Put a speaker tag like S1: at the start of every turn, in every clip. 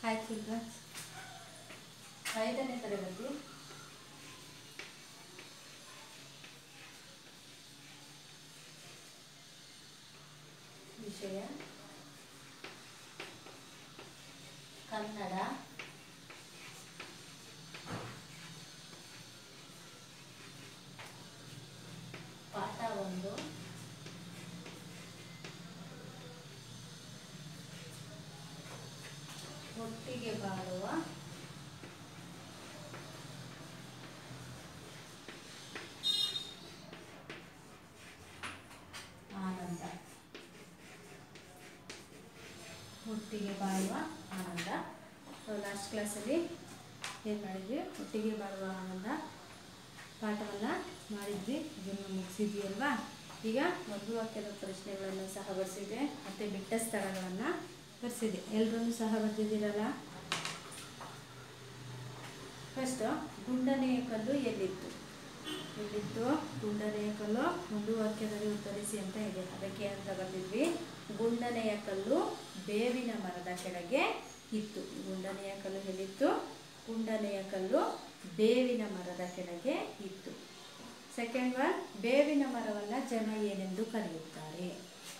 S1: hi children's ಐದನೇ ತರಗತಿ ವಿಷಯ ಕನ್ನಡ ಪಾಠ ಒಂದು ಒಟ್ಟಿಗೆ ಬಾಳುವ ಆನಂದ ಒಟ್ಟಿಗೆ ಬಾಳುವ ಆನಂದ ಲಾಸ್ಟ್ ಕ್ಲಾಸಲ್ಲಿ ಏನು ಮಾಡಿದ್ವಿ ಒಟ್ಟಿಗೆ ಬಾಳುವ ಆನಂದ ಪಾಠವನ್ನು ಮಾಡಿದ್ವಿ ಇದನ್ನು ಮುಗಿಸಿದ್ವಿ ಅಲ್ವಾ ಈಗ ಒಂದು ವಾಕ್ಯದ ಪ್ರಶ್ನೆಗಳನ್ನು ಸಹ ಬರೆಸಿದೆ ಮತ್ತು ಬಿಟ್ಟ ಸ್ಥಳಗಳನ್ನು ಬರೆಸಿದೆ ಎಲ್ಲರೂ ಸಹ ಬರೆದಿದ್ದೀರಲ್ಲ ಫಸ್ಟ್ ಗುಂಡನೆಯ ಕಲ್ಲು ಎಲ್ಲಿತ್ತು ಎಲ್ಲಿತ್ತು ಗುಂಡನೆಯ ಕಲ್ಲು ಒಂದು ವಾಕ್ಯದಲ್ಲಿ ಉತ್ತರಿಸಿ ಅಂತ ಇದೆ ಅದಕ್ಕೆ ಅಂತ ಬರೆದಿದ್ವಿ ಗುಂಡನೆಯ ಕಲ್ಲು ಬೇವಿನ ಮರದ ಕೆಳಗೆ ಇತ್ತು ಗುಂಡನೆಯ ಕಲ್ಲು ಎಲ್ಲಿತ್ತು ಗುಂಡನೆಯ ಕಲ್ಲು ಬೇವಿನ ಮರದ ಕೆಳಗೆ ಇತ್ತು ಸೆಕೆಂಡ್ ಒನ್ ಬೇವಿನ ಮರವನ್ನು ಜನ ಏನೆಂದು ಕರೆಯುತ್ತಾರೆ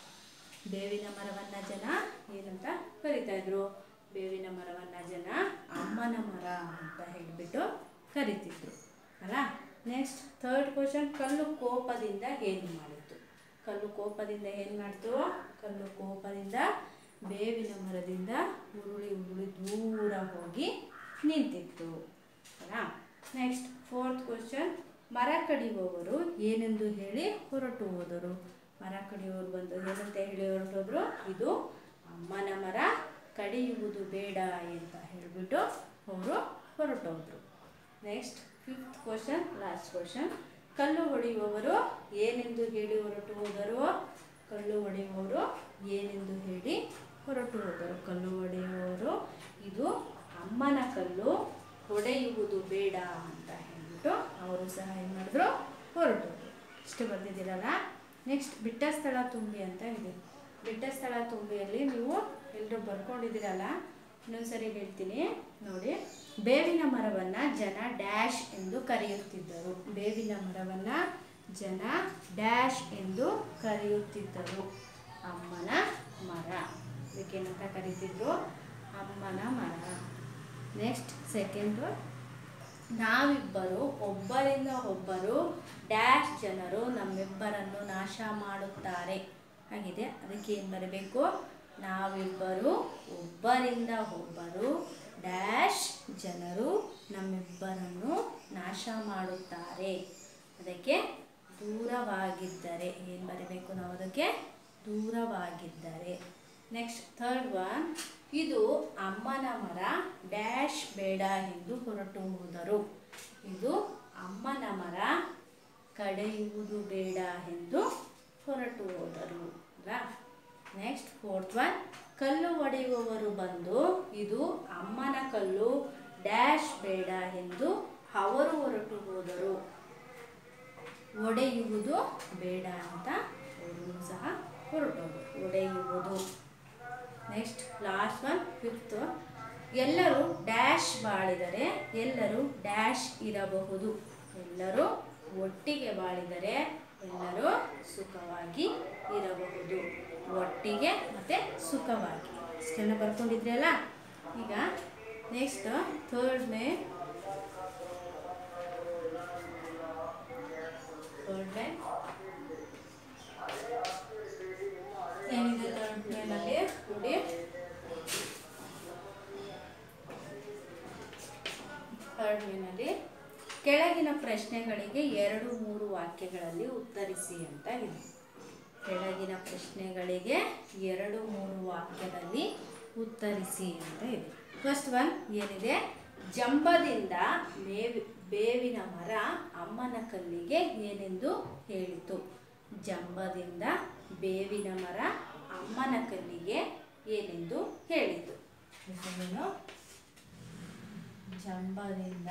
S1: ಬೇವಿನ ಮರವನ್ನ ಜನ ಏನಂತ ಕರಿತಾ ಇದ್ರು ಬೇವಿನ ಮರವನ್ನ ಜನ ಅಮ್ಮನ ಮರ ಅಂತ ಹೇಳಿಬಿಟ್ಟು ಕರಿತಿದ್ರು ಅಲ್ಲ ನೆಕ್ಸ್ಟ್ ಥರ್ಡ್ ಕ್ವಶನ್ ಕಲ್ಲು ಕೋಪದಿಂದ ಏನು ಮಾಡಿತು ಕಲ್ಲು ಕೋಪದಿಂದ ಏನು ಮಾಡ್ತು ಕಲ್ಲು ಕೋಪದಿಂದ ಬೇವಿನ ಮರದಿಂದ ಉರುಳಿ ಉರುಳಿ ದೂರ ಹೋಗಿ ನಿಂತಿತ್ತು ಅಲ್ಲ ನೆಕ್ಸ್ಟ್ ಫೋರ್ತ್ ಕ್ವಶನ್ ಮರ ಕಡಿಯುವವರು ಏನೆಂದು ಹೇಳಿ ಹೊರಟು ಹೋದರು ಮರ ಕಡಿಯುವವರು ಬಂದು ಏನಂತ ಹೇಳಿ ಹೊರಟೋದ್ರು ಇದು ಅಮ್ಮನ ಮರ ಕಡಿಯುವುದು ಬೇಡ ಅಂತ ಹೇಳಿಬಿಟ್ಟು ಅವರು ಹೊರಟೋದ್ರು next fifth question last question ಕಲ್ಲು ಹೊಡೆಯುವವರು ಏನೆಂದು ಹೇಳಿ ಹೊರಟು ಹೋದರು ಕಲ್ಲು ಹೊಡೆಯುವವರು ಏನೆಂದು ಹೇಳಿ ಹೊರಟು ಹೋದರು ಕಲ್ಲು ಹೊಡೆಯುವವರು ಇದು ಅಮ್ಮನ ಕಲ್ಲು ಹೊಡೆಯುವುದು ಬೇಡ ಅಂತ ಹೇಳ್ಬಿಟ್ಟು ಅವರು ಸಹ ಏನು ಮಾಡಿದ್ರು ಹೊರಟೋದ್ರು ಇಷ್ಟು ಬರ್ದಿದ್ದೀರಲ್ಲ ನೆಕ್ಸ್ಟ್ ಬಿಟ್ಟ ಸ್ಥಳ ತುಂಬಿ ಅಂತ ಇದೆ ಬಿಟ್ಟ ಸ್ಥಳ ತುಂಬಿಯಲ್ಲಿ ನೀವು ಎಲ್ಲರೂ ಬರ್ಕೊಂಡಿದ್ದೀರಲ್ಲ ಇನ್ನೊಂದ್ಸರಿ ಹೇಳ್ತೀನಿ ನೋಡಿ ಬೇವಿನ ಮರವನ್ನು ಜನ ಡ್ಯಾಶ್ ಎಂದು ಕರೆಯುತ್ತಿದ್ದರು ಬೇವಿನ ಮರವನ್ನು ಜನ ಡ್ಯಾಶ್ ಎಂದು ಕರೆಯುತ್ತಿದ್ದರು ಅಮ್ಮನ ಮರ ಇದಕ್ಕೇನಂತ ಕರೀತಿದ್ರು ಅಮ್ಮನ ಮರ ನೆಕ್ಸ್ಟ್ ಸೆಕೆಂಡು ನಾವಿಬ್ಬರು ಒಬ್ಬರಿಂದ ಒಬ್ಬರು ಡ್ಯಾಶ್ ಜನರು ನಮ್ಮಿಬ್ಬರನ್ನು ನಾಶ ಮಾಡುತ್ತಾರೆ ಆಗಿದೆ ಅದಕ್ಕೆ ಏನು ಬರಬೇಕು ನಾವಿಬ್ಬರು ಒಬ್ಬರಿಂದ ಒಬ್ಬರು ಡ್ಯಾಶ್ ಜನರು ನಮ್ಮಿಬ್ಬರನ್ನು ನಾಶ ಮಾಡುತ್ತಾರೆ ಅದಕ್ಕೆ ದೂರವಾಗಿದ್ದರೆ ಏನು ಬರಬೇಕು ನಾವು ಅದಕ್ಕೆ ದೂರವಾಗಿದ್ದರೆ ನೆಕ್ಸ್ಟ್ ಥರ್ಡ್ ಒನ್ ಇದು ಅಮ್ಮನ ಮರ ಡ್ಯಾಶ್ ಬೇಡ ಎಂದು ಹೊರಟು ಹೋದರು ಇದು ಅಮ್ಮನ ಮರ ಕಡೆಯುವುದು ಬೇಡ ಎಂದು ಹೊರಟು ಹೋದರು ಅಲ್ವಾ ನೆಕ್ಸ್ಟ್ ಫೋರ್ತ್ ಒನ್ ಕಲ್ಲು ಹೊಡೆಯುವವರು ಬಂದು ಇದು ಅಮ್ಮನ ಕಲ್ಲು ಡ್ಯಾಶ್ ಬೇಡ ಎಂದು ಅವರು ಹೊರಟು ಹೋದರು ಒಡೆಯುವುದು ಬೇಡ ಅಂತ ಅವರು ಸಹ ಹೊರಟೋದು ಒಡೆಯುವುದು ನೆಕ್ಸ್ಟ್ ಲಾಸ್ಟ್ ಒನ್ ಫಿಫ್ತ್ ಎಲ್ಲರೂ ಡ್ಯಾಶ್ ಬಾಳಿದರೆ ಎಲ್ಲರೂ ಡ್ಯಾಶ್ ಇರಬಹುದು ಎಲ್ಲರೂ ಒಟ್ಟಿಗೆ ಬಾಳಿದರೆ ಎಲ್ಲರೂ ಸುಖವಾಗಿ ಇರಬಹುದು ಒಟ್ಟಿಗೆ ಮತ್ತು ಸುಖವಾಗಿ ಇಷ್ಟನ್ನು ಬರ್ಕೊಂಡಿದ್ರಿ ಅಲ್ಲ ಈಗ ನೆಕ್ಸ್ಟ್ ಥರ್ಡ್ನೇ ಥರ್ಡ್ನೇ ಏನಿದೆ ಥರ್ಡ್ನೇನಲ್ಲಿ ನೋಡಿ ಥರ್ಡ್ನೇನಲ್ಲಿ ಕೆಳಗಿನ ಪ್ರಶ್ನೆಗಳಿಗೆ ಎರಡು ಮೂರು ವಾಕ್ಯಗಳಲ್ಲಿ ಉತ್ತರಿಸಿ ಅಂತ ಇದೆ ಕೆಳಗಿನ ಪ್ರಶ್ನೆಗಳಿಗೆ ಎರಡು ಮೂರು ವಾಕ್ಯದಲ್ಲಿ ಉತ್ತರಿಸಿ ಅಂತ ಇದೆ ಫಸ್ಟ್ ಒನ್ ಏನಿದೆ ಜಂಬದಿಂದ ಮೇವಿ ಬೇವಿನ ಮರ ಅಮ್ಮನ ಕಲ್ಲಿಗೆ ಏನೆಂದು ಹೇಳಿತು ಜಂಬದಿಂದ ಬೇವಿನ ಮರ ಅಮ್ಮನ ಕಲ್ಲಿಗೆ ಏನೆಂದು ಹೇಳಿತು ಹೆಸರೇನು ಜಂಬದಿಂದ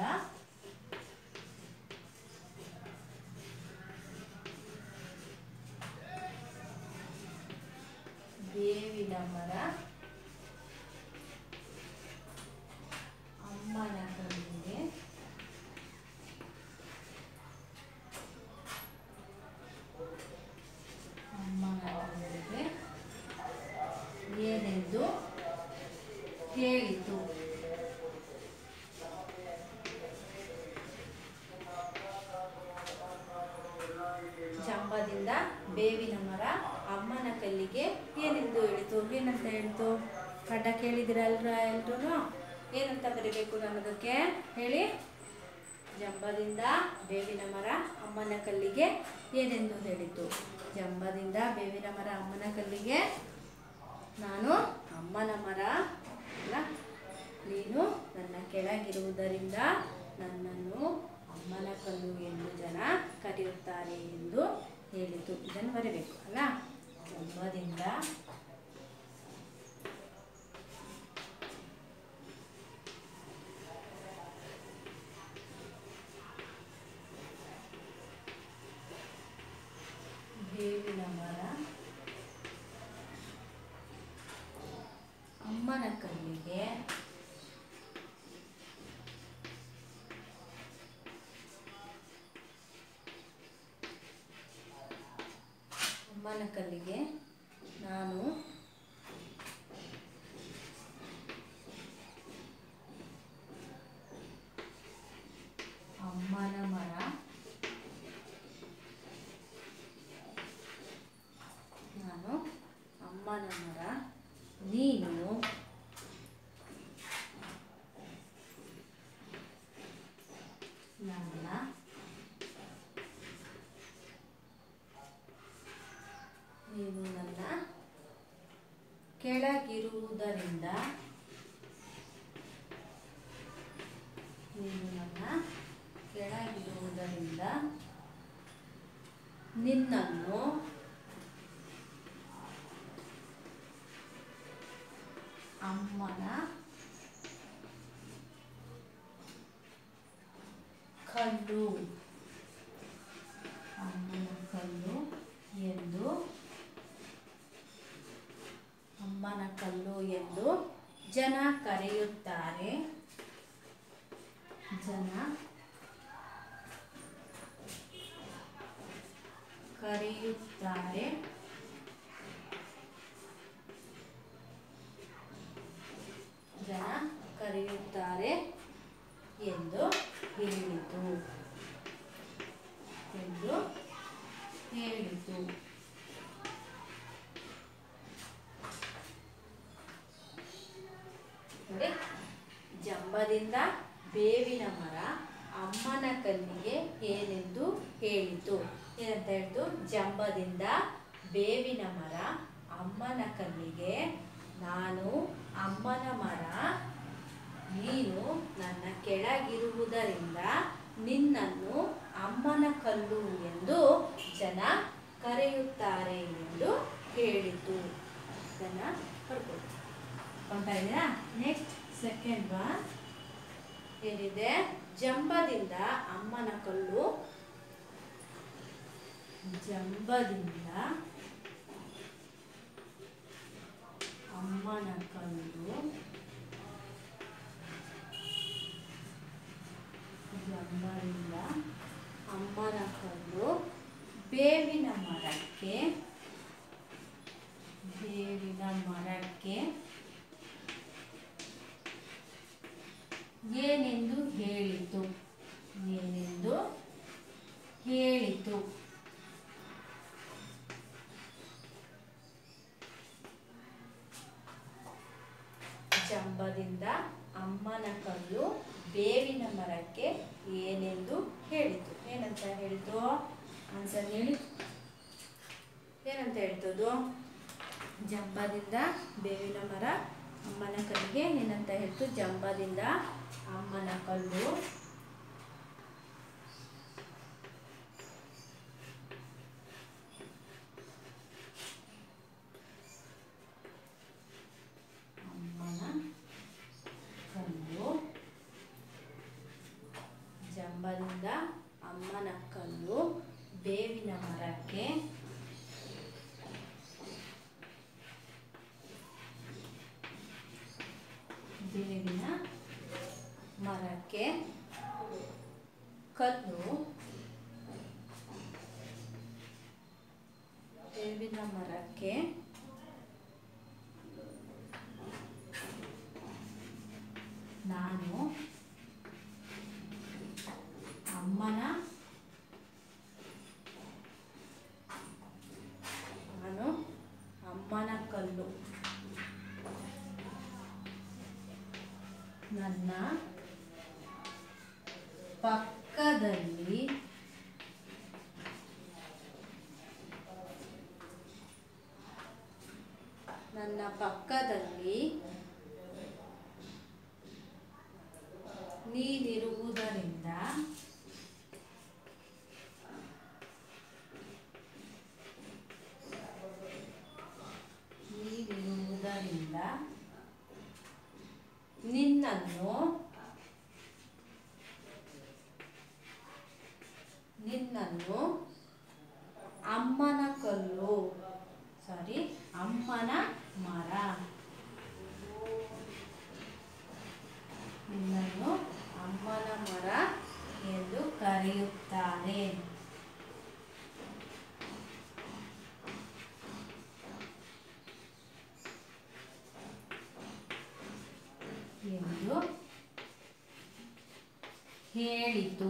S1: ಬೇವಿನ ಮರ ಹೇಳಿತು ಜಂಬದಿಂದ ಬೇವಿನ ಮರ ಅಮ್ಮನ ಕಲ್ಲಿಗೆ ಏನೆಂದು ಹೇಳಿತು ಏನಂತ ಹೇಳಿತು ಪಾಠ ಕೇಳಿದಿರಲ್ರ ಎಲ್ರೂ ಏನಂತ ಬರೀಬೇಕು ನಮಗಕ್ಕೆ ಹೇಳಿ ಜಂಬದಿಂದ ಬೇವಿನ ಮರ ಅಮ್ಮನ ಕಲ್ಲಿಗೆ ಏನೆಂದು ಹೇಳಿತು ಜಂಬದಿಂದ ಬೇವಿನ ಮರ ಅಮ್ಮನ ಕಲ್ಲಿಗೆ ನಾನು ಅಮ್ಮನ ಮರ ಅಲ್ಲ ನೀನು ನನ್ನ ಕೆಳಗಿರುವುದರಿಂದ ನನ್ನನ್ನು ಅಮ್ಮನ ಕಲ್ಲು ಎಂದು ಜನ ಕರೆಯುತ್ತಾರೆ ಎಂದು ಹೇಳಿತು ಇದನ್ನು ಬರೀಬೇಕು ಅಲ್ಲ ಜಂಬದಿಂದ ಬೇವಿನ ಮರ ಅಮ್ಮನ ಕಲ್ಲಿಗೆ ಅಮ್ಮನ ಕಲ್ಲಿಗೆ ನಾನು ಅಮ್ಮನ ಮರ ನಾನು ಅಮ್ಮನ ಮರ ನೀನು ನನ್ನ ನೀನು ನನ್ನ ಕೆಳಗಿರುವುದರಿಂದ ನೀನು ನನ್ನ ಕೆಳಗಿರುವುದರಿಂದ ನಿನ್ನನ್ನು ಅಮ್ಮನ ಕಲ್ಲು ಅಮ್ಮನ ಕಲ್ಲು ಎಂದು ಅಮ್ಮನ ಕಲ್ಲು ಎಂದು ಜನ ಕರೆಯುತ್ತಾರೆ ಜನ ಕರೆಯುತ್ತಾರೆ ಜನ ಕರೆಯುತ್ತಾರೆ ಎಂದು ಹೇಳಿತು ಎಂದು ಹೇಳಿತು ನೋಡಿ ಜಂಬದಿಂದ ಬೇವಿನ ಮರ ಅಮ್ಮನ ಕಲ್ಲಿಗೆ ಏನೆಂದು ಹೇಳಿತು ಏನಂತ ಹೇಳ್ತು ಜಂಬದಿಂದ ಬೇವಿನ ಮರ ಅಮ್ಮನ ಕಲ್ಲಿಗೆ ನಾನು ಅಮ್ಮನ ಮರ ನೀನು ನನ್ನ ಕೆಳಗಿರುವುದರಿಂದ ನಿನ್ನನ್ನು ಅಮ್ಮನ ಕಲ್ಲು ಎಂದು ಜನ ಕರೆಯುತ್ತಾರೆ ಎಂದು ಹೇಳಿತು ಇದನ್ನು ಬರ್ಬೋದು ಕೊಂತಾ ಇದೆಯಾ ನೆಕ್ಸ್ಟ್ ಸೆಕೆಂಡ್ ಒನ್ ಏನಿದೆ ಜಂಬದಿಂದ ಅಮ್ಮನ ಕಲ್ಲು ಜಂಬದಿಂದ ಅಮ್ಮನ ಕಲ್ಲು ಜಂಬದಿಂದ ಅಮ್ಮನ ಕಲ್ಲು ಬೇವಿನ ಮರಕ್ಕೆ ಬೇವಿನ ಮರಕ್ಕೆ ಏನೆಂದು ಹೇಳಿತು ಏನೆಂದು ಹೇಳಿತು ಜಂಬದಿಂದ ಅಮ್ಮನ ಕಲ್ಲು ಬೇವಿನ ಮರಕ್ಕೆ ಏನೆಂದು ಹೇಳಿತು ಏನಂತ ಹೇಳಿತು ಆನ್ಸರ್ ಹೇಳಿ ಏನಂತ ಹೇಳ್ತದು ಜಂಬದಿಂದ ಬೇವಿನ ಮರ ಅಮ್ಮನ ಕಲ್ಲಿಗೆ ಏನಂತ ಹೇಳ್ತು ಜಂಬದಿಂದ ಅಮ್ಮನ ಕಲ್ಲು ಅಮ್ಮನ ಕಲ್ಲು ಜಂಬದಿಂದ ಅಮ್ಮನ ಕಲ್ಲು ಬೇವಿನ ಮರಕ್ಕೆ ಬೇವಿನ ಮರಕ್ಕೆ ಕಲ್ಲು ಬೇವಿನ ಮರಕ್ಕೆ ನಾನು ಅಮ್ಮನ ನಾನು ಅಮ್ಮನ ಕಲ್ಲು ನನ್ನ ಪಕ್ಕದಲ್ಲಿ ನನ್ನ ಪಕ್ಕದಲ್ಲಿ ನೀನಿರುವುದರಿಂದ ನೀನಿರುವುದರಿಂದ ನಿನ್ನನ್ನು ನಿನ್ನನ್ನು ಅಮ್ಮನ ಕಲ್ಲು ಸಾರಿ ಅಮ್ಮನ ಮರ ನಿನ್ನನ್ನು ಅಮ್ಮನ ಮರ ಎಂದು ಕರೆಯುತ್ತಾರೆ ಎಂದು ಹೇಳಿತು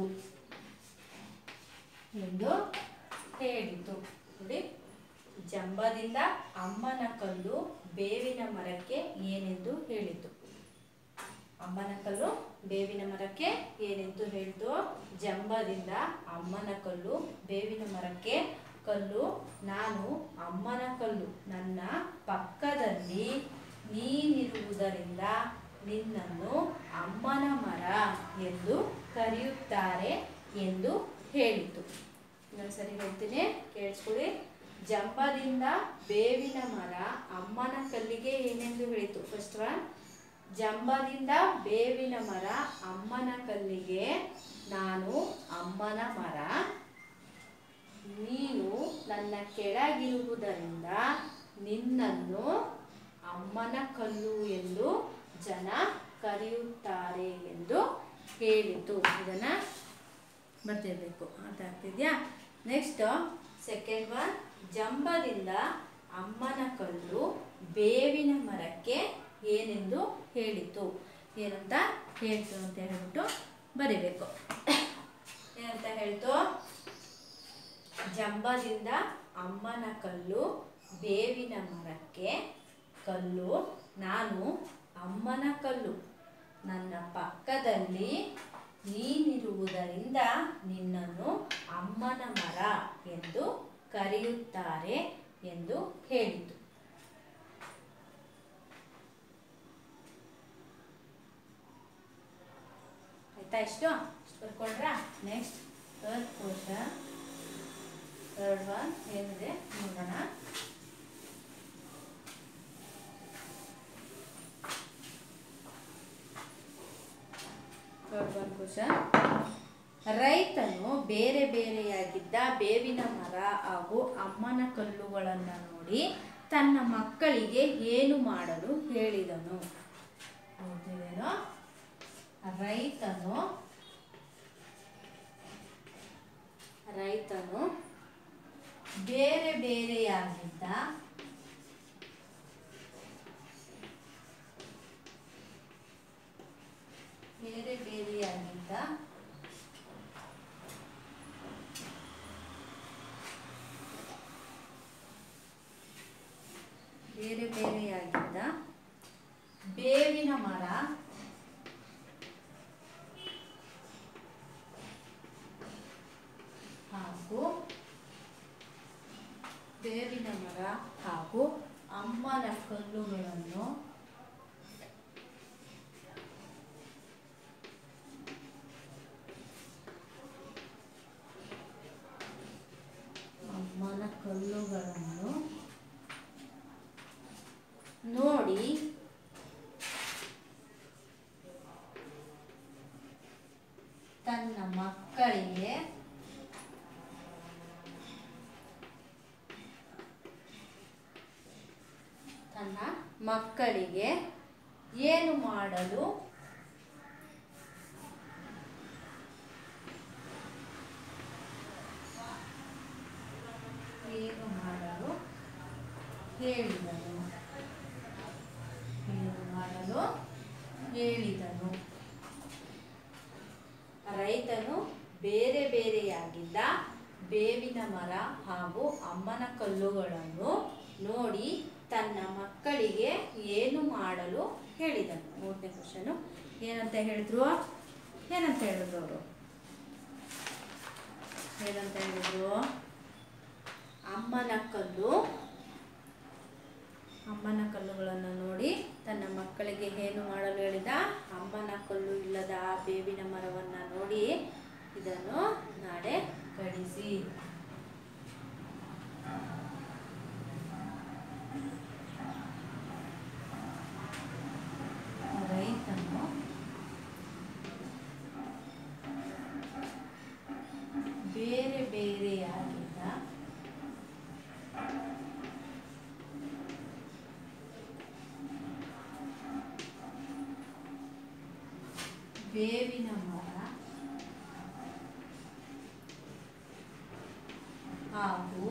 S1: ಎಂದು ಹೇಳಿತು ನೋಡಿ ಜಂಬದಿಂದ ಅಮ್ಮನ ಕಲ್ಲು ಬೇವಿನ ಮರಕ್ಕೆ ಏನೆಂದು ಹೇಳಿತು ಅಮ್ಮನ ಕಲ್ಲು ಬೇವಿನ ಮರಕ್ಕೆ ಏನೆಂದು ಹೇಳಿತು ಜಂಬದಿಂದ ಅಮ್ಮನ ಕಲ್ಲು ಬೇವಿನ ಮರಕ್ಕೆ ಕಲ್ಲು ನಾನು ಅಮ್ಮನ ಕಲ್ಲು ನನ್ನ ಪಕ್ಕದಲ್ಲಿ ನೀನಿರುವುದರಿಂದ ನಿನ್ನನ್ನು ಅಮ್ಮನ ಮರ ಎಂದು ಕರೆಯುತ್ತಾರೆ ಎಂದು ಹೇಳಿತು ಇನ್ನೊಂದ್ಸರಿ ಹೇಳ್ತೀನಿ ಕೇಳಿಸ್ಕೊಳ್ಳಿ ಜಂಬದಿಂದ ಬೇವಿನ ಮರ ಅಮ್ಮನ ಕಲ್ಲಿಗೆ ಏನೆಂದು ಹೇಳಿತು ಫಸ್ಟ್ ಒನ್ ಜಂಬದಿಂದ ಬೇವಿನ ಮರ ಅಮ್ಮನ ಕಲ್ಲಿಗೆ ನಾನು ಅಮ್ಮನ ಮರ ನೀನು ನನ್ನ ಕೆಳಗಿರುವುದರಿಂದ ನಿನ್ನನ್ನು ಅಮ್ಮನ ಕಲ್ಲು ಎಂದು ಜನ ಕರೆಯುತ್ತಾರೆ ಎಂದು ಹೇಳಿತು ಇದನ್ನು ಬರ್ತಿರ್ಬೇಕು ಅರ್ಥ ಆಗ್ತಿದ್ಯಾ ನೆಕ್ಸ್ಟ್ ಸೆಕೆಂಡ್ ಒನ್ ಜಂಬದಿಂದ ಅಮ್ಮನ ಕಲ್ಲು ಬೇವಿನ ಮರಕ್ಕೆ ಏನೆಂದು ಹೇಳಿತು ಏನಂತ ಹೇಳ್ತು ಅಂತ ಹೇಳ್ಬಿಟ್ಟು ಬರಿಬೇಕು ಏನಂತ ಹೇಳ್ತು ಜಂಬದಿಂದ ಅಮ್ಮನ ಕಲ್ಲು ಬೇವಿನ ಮರಕ್ಕೆ ಕಲ್ಲು ನಾನು ಅಮ್ಮನ ಕಲ್ಲು ನನ್ನ ಪಕ್ಕದಲ್ಲಿ ನೀನಿರುವುದರಿಂದ ನಿನ್ನನ್ನು ಅಮ್ಮನ ಮರ ಎಂದು ಕರೆಯುತ್ತಾರೆ ಎಂದು ಹೇಳಿತು ಆಯ್ತಾ ಇಷ್ಟು ಇಷ್ಟು ಬರ್ಕೊಂಡ್ರಾ next third question third one ಏನಿದೆ ನೋಡೋಣ ಥರ್ಡ್ ಒನ್ ಕ್ವಶನ್ ರೈತನು ಬೇರೆ ಬೇರೆಯಾಗಿದ್ದ ಬೇವಿನ ಮರ ಹಾಗೂ ಅಮ್ಮನ ಕಲ್ಲುಗಳನ್ನು ನೋಡಿ ತನ್ನ ಮಕ್ಕಳಿಗೆ ಏನು ಮಾಡಲು ಹೇಳಿದನು ನೋಡ್ತಿದ್ದೇನೋ ರೈತನು ರೈತನು ಬೇರೆ ಬೇರೆಯಾಗಿದ್ದ ಬೇರೆ ಬೇರೆಯಾಗಿದ್ದ ಬೇರೆ ಬೇರೆಯಾಗಿದ್ದ ಬೇವಿನ ಮರ ಹಾಗೂ ಬೇವಿನ ಮರ ಹಾಗೂ ಅಮ್ಮನ ಕಲ್ಲುಗಳನ್ನು ಅಮ್ಮನ ಕಲ್ಲುಗಳನ್ನು ನೋಡಿ ತನ್ನ ಮಕ್ಕಳಿಗೆ ತನ್ನ ಮಕ್ಕಳಿಗೆ ಏನು ಮಾಡಲು ಏನು ಮಾಡಲು ಹೇಳಿದನು ಏನು ಮಾಡಲು ಹೇಳಿ ಹೇಳಿದನು ರೈತನು ಬೇರೆ ಬೇರೆಯಾಗಿದ್ದ ಬೇವಿನ ಮರ ಹಾಗೂ ಅಮ್ಮನ ಕಲ್ಲುಗಳನ್ನು ನೋಡಿ ತನ್ನ ಮಕ್ಕಳಿಗೆ ಏನು ಮಾಡಲು ಹೇಳಿದನು ಮೂರನೇ ಕ್ವಶನು ಏನಂತ ಹೇಳಿದ್ರು ಏನಂತ ಹೇಳಿದ್ರು ಅವರು ಏನಂತ ಹೇಳಿದ್ರು ಅಮ್ಮನ ಕಲ್ಲು ಅಮ್ಮನ ಕಲ್ಲುಗಳನ್ನು ನೋಡಿ ತನ್ನ ಮಕ್ಕಳಿಗೆ ಏನು ಮಾಡಲು ಹೇಳಿದ ಅಮ್ಮನ ಕಲ್ಲು ಇಲ್ಲದ ಆ ಬೇವಿನ ಮರವನ್ನು ನೋಡಿ ಇದನ್ನು ನಾಳೆ ಕಡಿಸಿ ರೈತನು ಬೇರೆ ಬೇರೆಯಾಗಿದ್ದ ಬೇವಿನ ಮರ ಹಾಗೂ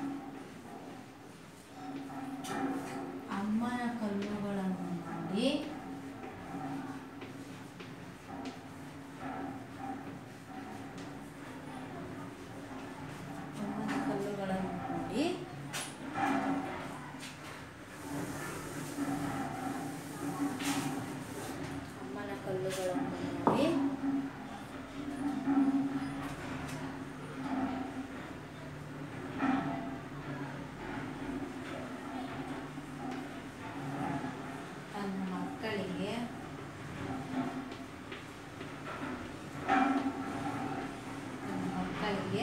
S1: ಅಮ್ಮನ ಕಲ್ಲುಗಳನ್ನು ನೋಡಿ ಅಮ್ಮನ ಕಲ್ಲುಗಳನ್ನು ನೋಡಿ ಅಮ್ಮನ ಕಲ್ಲುಗಳನ್ನು ನೋಡಿ ತನ್ನ ಮಕ್ಕಳಿಗೆ ತನ್ನ ಮಕ್ಕಳಿಗೆ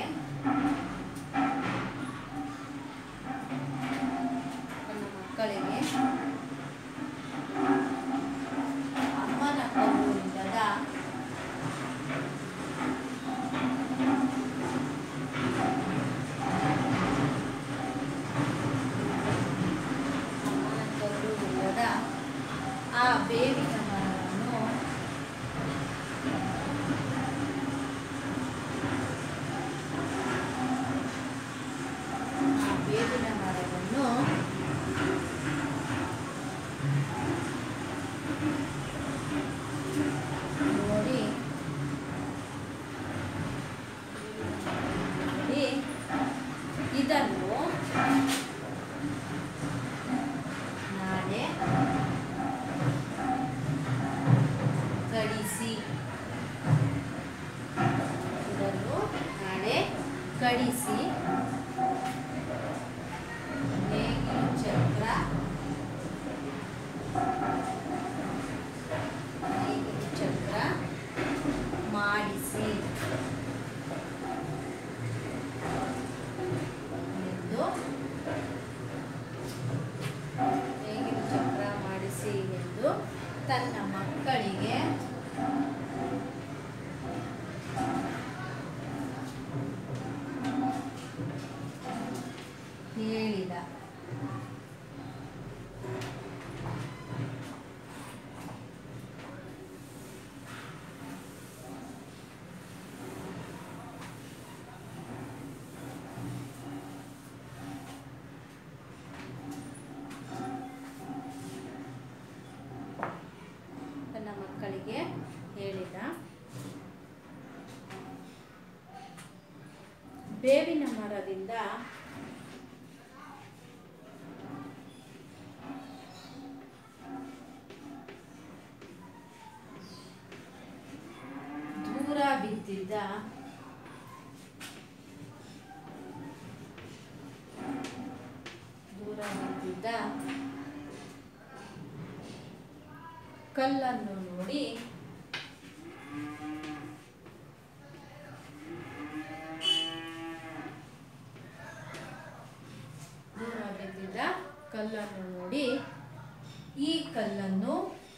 S1: ತನ್ನ ಮಕ್ಕಳಿಗೆ ಅಮ್ಮನ ಕಲ್ಲು ಇಲ್ಲದ ಅಮ್ಮನ ಕಲ್ಲು ಇಲ್ಲದ ಆ ಬೇವಿನ ಮರವನ್ನು ಆ ಬೇವಿನ ಮರವನ್ನು ನೋಡಿ ನೋಡಿ ಇದನ್ನು ನಾಳೆ ಕಡಿಸಿ ಇದನ್ನು ನಾಳೆ ಕಡಿಸಿ ನೇಗಿಲು ಚಕ್ರ ನೇಗಿಲು ಚಕ್ರ ಮಾಡಿಸಿ ಎಂದು ನೇಗಿಲು ಚಕ್ರ ಮಾಡಿಸಿ ಎಂದು ತನ್ನ ಮಕ್ಕಳಿಗೆ ಹೇಳಿದ ತನ್ನ ಮಕ್ಕಳಿಗೆ ಹೇಳಿದ ಬೇವಿನ ಮರದಿಂದ ದೂರ ಬಿದ್ದಿದ್ದ ದೂರ ಬಿದ್ದಿದ್ದ ಕಲ್ಲನ್ನು ನೋಡಿ ದೂರ ಬಿದ್ದಿದ್ದ ಕಲ್ಲನ್ನು ನೋಡಿ ಈ ಕಲ್ಲನ್ನು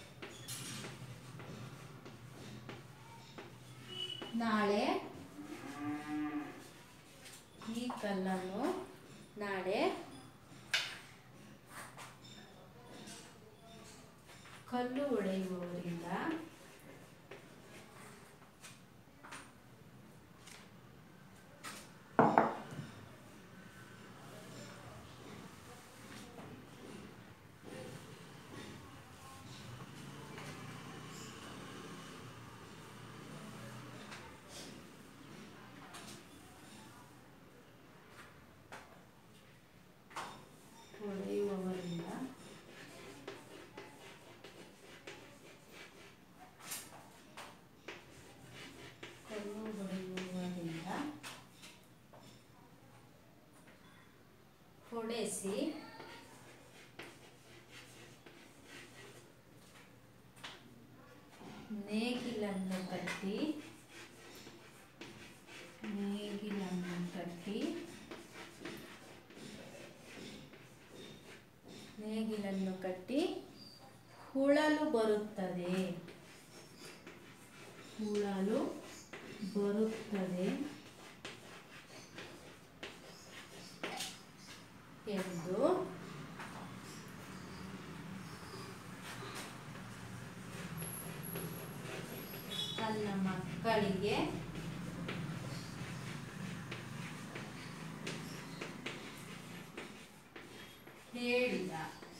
S1: ನಾಳೆ ಈ ಕಲ್ಲನ್ನು ನಾಳೆ ಕಲ್ಲು ಹೊಡೆಯುವವರಿಂದ ಹೊಡೆಸಿ ನೇಗಿಲನ್ನು ಕಟ್ಟಿ ನೇಗಿಲನ್ನು ಕಟ್ಟಿ ನೇಗಿಲನ್ನು ಕಟ್ಟಿ ಹುಳಲು ಬರುತ್ತದೆ ಹುಳಲು ಬರುತ್ತದೆ ಎಂದು ತನ್ನ ಮಕ್ಕಳಿಗೆ ಹೇಳಿದ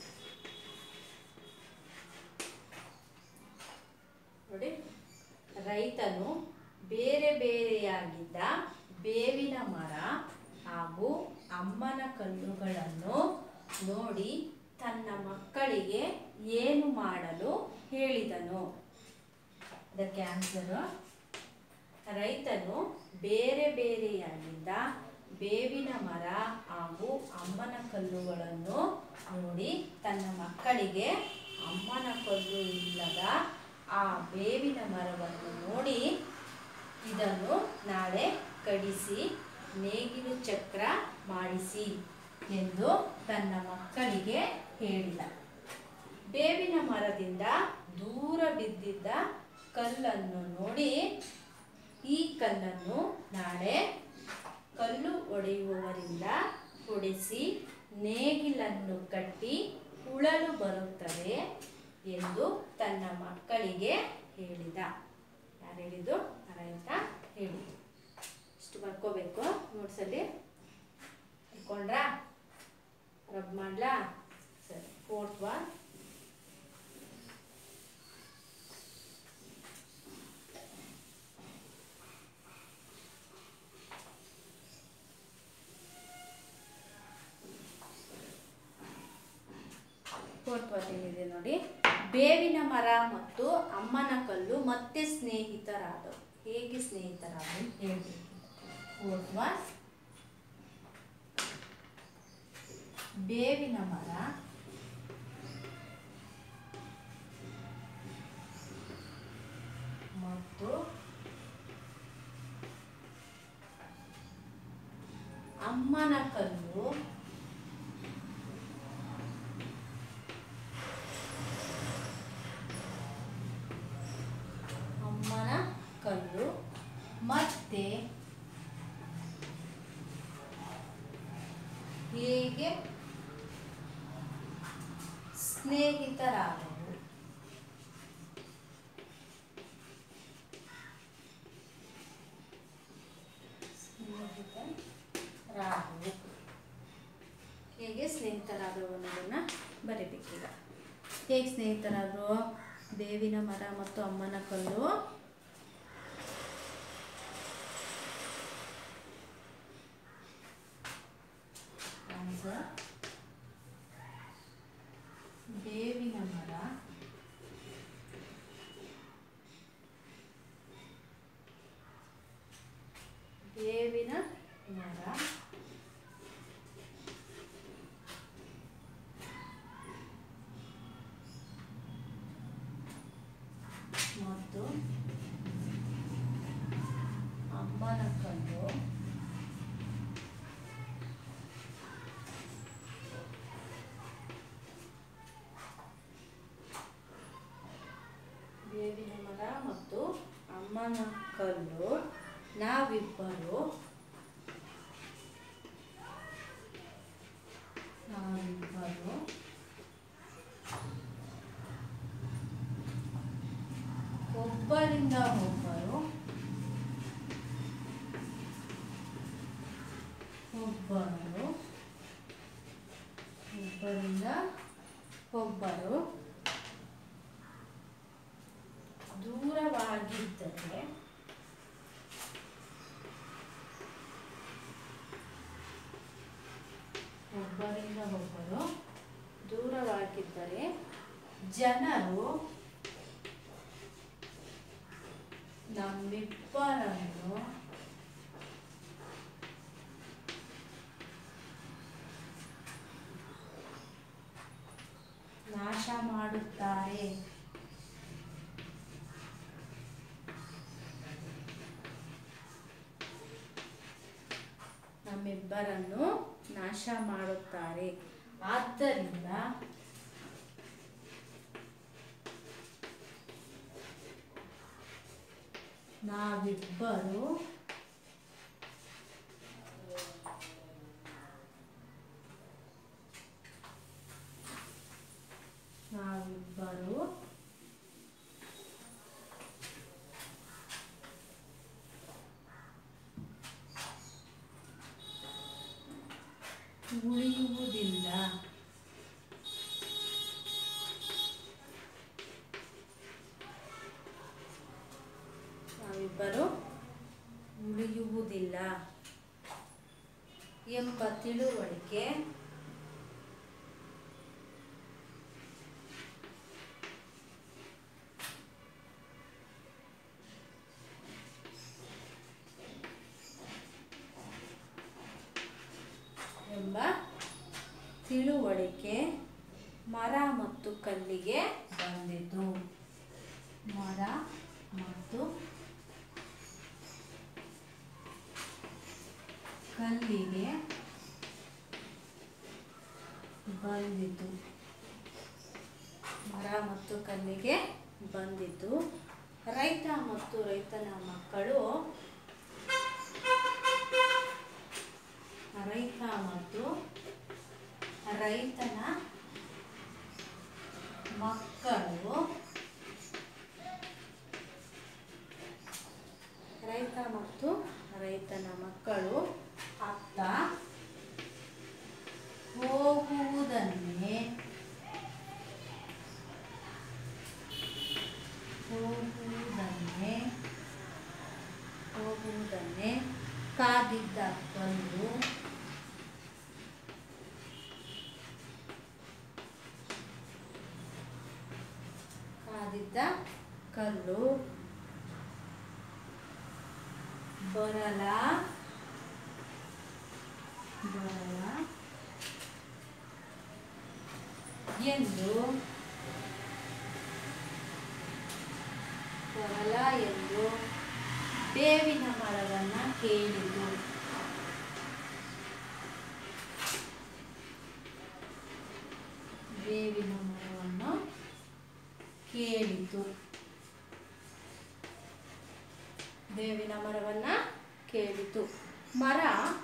S1: ನೋಡಿ ರೈತನು ಬೇರೆ ಬೇರೆಯಾಗಿದ್ದ ಬೇವಿನ ಮರ ಹಾಗೂ ಅಮ್ಮನ ಕಲ್ಲುಗಳನ್ನು ನೋಡಿ ತನ್ನ ಮಕ್ಕಳಿಗೆ ಏನು ಮಾಡಲು ಹೇಳಿದನು ಅದಕ್ಕೆ ಆನ್ಸರು ರೈತನು ಬೇರೆ ಬೇರೆಯಾಗಿದ್ದ ಬೇವಿನ ಮರ ಹಾಗೂ ಅಮ್ಮನ ಕಲ್ಲುಗಳನ್ನು ನೋಡಿ ತನ್ನ ಮಕ್ಕಳಿಗೆ ಅಮ್ಮನ ಕಲ್ಲು ಇಲ್ಲದ ಆ ಬೇವಿನ ಮರವನ್ನು ನೋಡಿ ಇದನ್ನು ನಾಳೆ ಕಡಿಸಿ ನೇಗಿಲು ಚಕ್ರ ಮಾಡಿಸಿ ಎಂದು ತನ್ನ ಮಕ್ಕಳಿಗೆ ಹೇಳಿದ ಬೇವಿನ ಮರದಿಂದ ದೂರ ಬಿದ್ದಿದ್ದ ಕಲ್ಲನ್ನು ನೋಡಿ ಈ ಕಲ್ಲನ್ನು ನಾಳೆ ಕಲ್ಲು ಒಡೆಯುವವರಿಂದ ಹೊಡೆಸಿ ನೇಗಿಲನ್ನು ಕಟ್ಟಿ ಉಳಲು ಬರುತ್ತದೆ ಎಂದು ತನ್ನ ಮಕ್ಕಳಿಗೆ ಹೇಳಿದ ಯಾರು ಹೇಳಿದ್ದು ರೈತ ಹೇಳಿದ್ದು ಇಷ್ಟು ಬರ್ಕೋಬೇಕು ನೋಟ್ಸಲ್ಲಿ ಇಟ್ಕೊಂಡ್ರಾ ರಬ್ ಮಾಡ್ಲಾ ಸರಿ ಫೋರ್ತ್ ಒನ್ ಫೋರ್ತ್ ಒನ್ ಏನಿದೆ ನೋಡಿ ಬೇವಿನ ಮರ ಮತ್ತು ಅಮ್ಮನ ಕಲ್ಲು ಮತ್ತೆ ಸ್ನೇಹಿತರಾದವು ಹೇಗೆ ಸ್ನೇಹಿತರಾದವು ಹೇಳ್ಬೇಕು ಫೋರ್ತ್ ಒನ್ ಬೇವಿನ ಮರ ಮತ್ತು ಅಮ್ಮನ ಕಲ್ಲು ಅಮ್ಮನ ಕಲ್ಲು ಮತ್ತೆ ಹೇಗೆ ಸ್ನೇಹಿತರಾದವು ಸ್ನೇಹಿತರಾದವು ಹೇಗೆ ಸ್ನೇಹಿತರಾದವು ಅನ್ನೋದನ್ನ ಬರೀಬೇಕೀಗ ಹೇಗೆ ಸ್ನೇಹಿತರಾದರು ಬೇವಿನ ಮರ ಮತ್ತು ಅಮ್ಮನ ಕಲ್ಲು ಆನ್ಸರ್ ಬೇವಿನ ಮರ ಬೇವಿನ ಮರ ಮತ್ತು ಅಮ್ಮನ ಕಲ್ಲು ಬೇವಿನ ಮರ ಮತ್ತು ಅಮ್ಮನ ಕಲ್ಲು ನಾವಿಬ್ಬರು ನಾವಿಬ್ಬರು ಒಬ್ಬರಿಂದ ಒಬ್ಬರು ಒಬ್ಬರು ಒಬ್ಬರಿಂದ ಒಬ್ಬರು ದೂರವಾಗಿದ್ದರೆ ಒಬ್ಬರಿಂದ ಒಬ್ಬರು ದೂರವಾಗಿದ್ದರೆ ಜನರು ನಮ್ಮಿಬ್ಬರನ್ನು ಮಾಡುತ್ತಾರೆ ನಮ್ಮಿಬ್ಬರನ್ನು ನಾಶ ಮಾಡುತ್ತಾರೆ ಆದ್ದರಿಂದ ನಾವಿಬ್ಬರು ನಾವಿಬ್ಬರು ಉಳಿಯುವುದಿಲ್ಲ ನಾವಿಬ್ಬರು ಉಳಿಯುವುದಿಲ್ಲ ಎಂಬ ತಿಳುವಳಿಕೆ ಎಂಬ ತಿಳುವಳಿಕೆ ಮರ ಮತ್ತು ಕಲ್ಲಿಗೆ ಬಂದಿತು ಮರ ಮತ್ತು ಕಲ್ಲಿಗೆ ಬಂದಿತು ಮರ ಮತ್ತು ಕಲ್ಲಿಗೆ ಬಂದಿತು ರೈತ ಮತ್ತು ರೈತನ ಮಕ್ಕಳು ರೈತ ಮತ್ತು ರೈತನ ಮಕ್ಕಳು ರೈತ ಮತ್ತು ರೈತನ ಮಕ್ಕಳು ಅತ್ತ ಹೋಗುವುದನ್ನೇ ಹೋಗುವುದನ್ನೇ ಹೋಗುವುದನ್ನೇ ಕಾದಿದ್ದ ಕಲ್ಲು ಕಾದಿದ್ದ ಕಲ್ಲು ಬರಲ ಬರಲ ಎಂದು ಬರಲ ಎಂದು ಬೇವಿನ ಮರವನ್ನ ಕೇಳಿತು ಬೇವಿನ ಮರವನ್ನು ಕೇಳಿತು ಬೇವಿನ ಮರವನ್ನ ಕೇಳಿತು ಮರ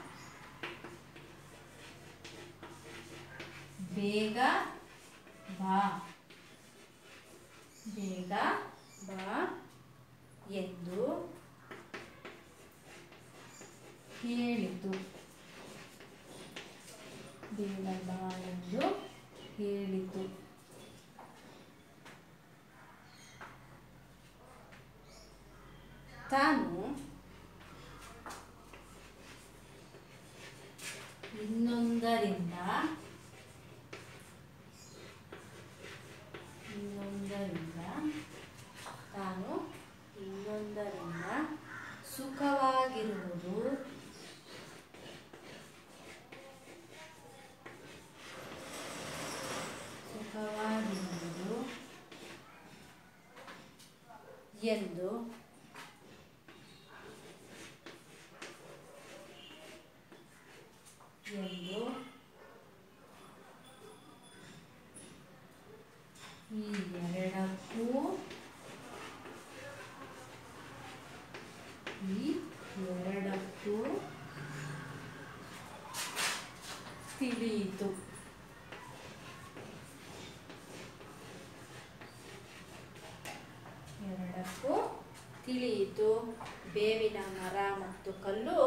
S1: ಬೇಗ ಬಾ ಬೇಗ ಬಾ ಎಂದು ಹೇಳಿತು ಬೇಗ ಬಾ ಎಂದು ಹೇಳಿತು ತಾನು ಇನ್ನೊಂದರಿಂದ ಇನ್ನೊಂದರಿಂದ ತಾನು ಇನ್ನೊಂದರಿಂದ ಸುಖವಾಗಿರುವುದು ಸುಖವಾಗಿರುವುದು ಎಂದು ಎಂದು ಈ ಎರಡಕ್ಕೂ ಈ ಎರಡಕ್ಕೂ ತಿಳಿಯಿತು ಎರಡಕ್ಕೂ ತಿಳಿಯಿತು ಬೇವಿನ ಮರ ಮತ್ತು ಕಲ್ಲು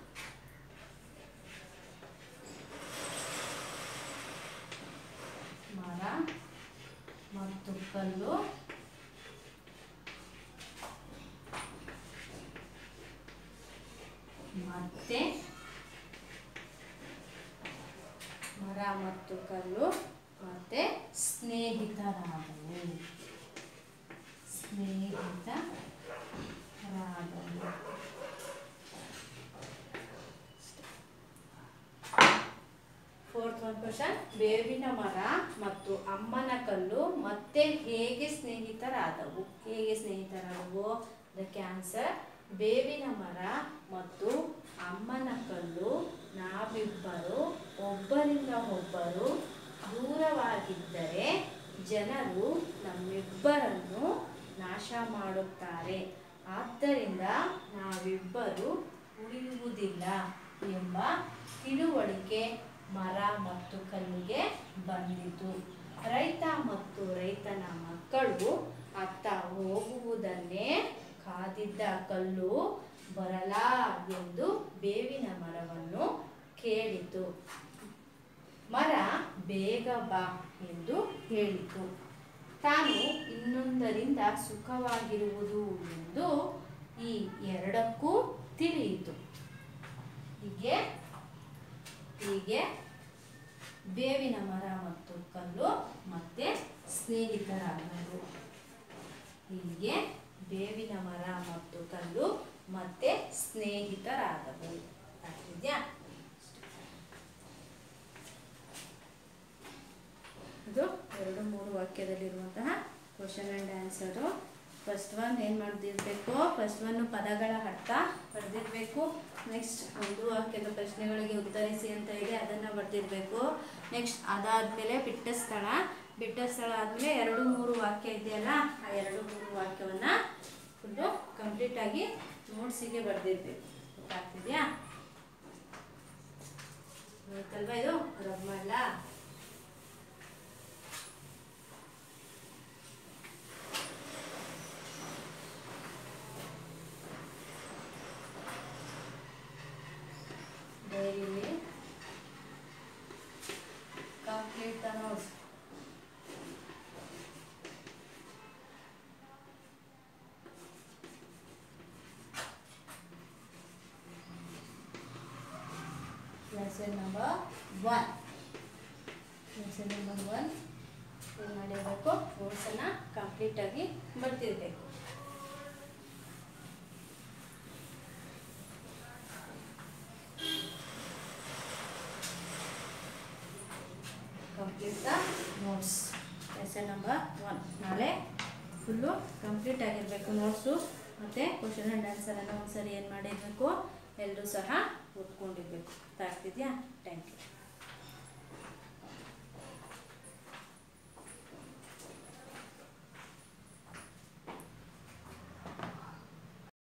S1: ಮರ ಮತ್ತು ಕಲ್ಲು ಮತ್ತೆ ಮರ ಮತ್ತು ಕಲ್ಲು ಮತ್ತೆ ಸ್ನೇಹಿತರಾದವು ಸ್ನೇಹಿತರಾದವು ಫೋರ್ತ್ ಒನ್ ಕ್ವಶನ್ ಬೇವಿನ ಮರ ಮತ್ತು ಅಮ್ಮನ ಕಲ್ಲು ಮತ್ತೆ ಹೇಗೆ ಸ್ನೇಹಿತರಾದವು ಹೇಗೆ ಸ್ನೇಹಿತರಾದವು ಅದಕ್ಕೆ ಆನ್ಸರ್ ಬೇವಿನ ಮರ ಮತ್ತು ಅಮ್ಮನ ಕಲ್ಲು ನಾವಿಬ್ಬರು ಒಬ್ಬರಿಂದ ಒಬ್ಬರು ದೂರವಾಗಿದ್ದರೆ ಜನರು ನಮ್ಮಿಬ್ಬರನ್ನು ನಾಶ ಮಾಡುತ್ತಾರೆ ಆದ್ದರಿಂದ ನಾವಿಬ್ಬರು ಉಳಿಯುವುದಿಲ್ಲ ಎಂಬ ತಿಳುವಳಿಕೆ ಮರ ಮತ್ತು ಕಲ್ಲಿಗೆ ಬಂದಿತು ರೈತ ಮತ್ತು ರೈತನ ಮಕ್ಕಳು ಅತ್ತ ಹೋಗುವುದನ್ನೇ ಕಾದಿದ್ದ ಕಲ್ಲು ಬರಲಾ ಎಂದು ಬೇವಿನ ಮರವನ್ನು ಕೇಳಿತು ಮರ ಬೇಗ ಬಾ ಎಂದು ಹೇಳಿತು ತಾನು ಇನ್ನೊಂದರಿಂದ ಸುಖವಾಗಿರುವುದು ಎಂದು ಈ ಎರಡಕ್ಕೂ ತಿಳಿಯಿತು ಹೀಗೆ ಹೀಗೆ ಬೇವಿನ ಮರ ಮತ್ತು ಕಲ್ಲು ಮತ್ತೆ ಸ್ನೇಹಿತರಾದರು ಹೀಗೆ ಬೇವಿನ ಮರ ಮತ್ತು ಕಲ್ಲು ಮತ್ತೆ ಸ್ನೇಹಿತರಾದವು ಆಗ್ತಿದ್ಯಾ ಇದು ಎರಡು ಮೂರು ವಾಕ್ಯದಲ್ಲಿರುವಂತಹ question and answer first one ಏನು ಮಾಡ್ದಿರ್ಬೇಕು ಫಸ್ಟ್ ಒನ್ ಪದಗಳ ಅರ್ಥ ಬರೆದಿರಬೇಕು ನೆಕ್ಸ್ಟ್ ಒಂದು ವಾಕ್ಯದ ಪ್ರಶ್ನೆಗಳಿಗೆ ಉತ್ತರಿಸಿ ಅಂತ ಇದೆ ಅದನ್ನು ಬರೆದಿರಬೇಕು ನೆಕ್ಸ್ಟ್ ಅದಾದಮೇಲೆ ಬಿಟ್ಟ ಸ್ಥಳ ಬಿಟ್ಟ ಸ್ಥಳ ಆದಮೇಲೆ ಎರಡು ಮೂರು ವಾಕ್ಯ ಇದೆಯಲ್ಲ ಆ ಎರಡು ಮೂರು ವಾಕ್ಯವನ್ನು ಫುಲ್ಲು ಕಂಪ್ಲೀಟಾಗಿ ನೋಟ್ಸಿಗೆ ಬರೆದಿರ್ಬೇಕು ಗೊತ್ತಾಗ್ತಿದೆಯಾ ಗೊತ್ತಲ್ವಾ ಇದು ರಬ್ ಮಾಡಲಾ ಡೈರಿಲಿ complete the notes lesson number one lesson number one ಏನು ಮಾಡಿರಬೇಕು ನೋಟ್ಸನ್ನು ಕಂಪ್ಲೀಟಾಗಿ ಬರ್ತಿರ್ಬೇಕು complete the notes lesson number one ನಾಳೆ ಫುಲ್ಲು ಕಂಪ್ಲೀಟ್ ಆಗಿರಬೇಕು ನೋಟ್ಸು ಮತ್ತು ಕ್ವಶನ್ ಆ್ಯಂಡ್ ಆನ್ಸರನ್ನು ಒಂದ್ಸರಿ ಏನು ಮಾಡಿರಬೇಕು ಎಲ್ಲರೂ ಸಹ ಓದ್ಕೊಂಡಿರ್ಬೇಕು ಆಗ್ತಿದೆಯಾ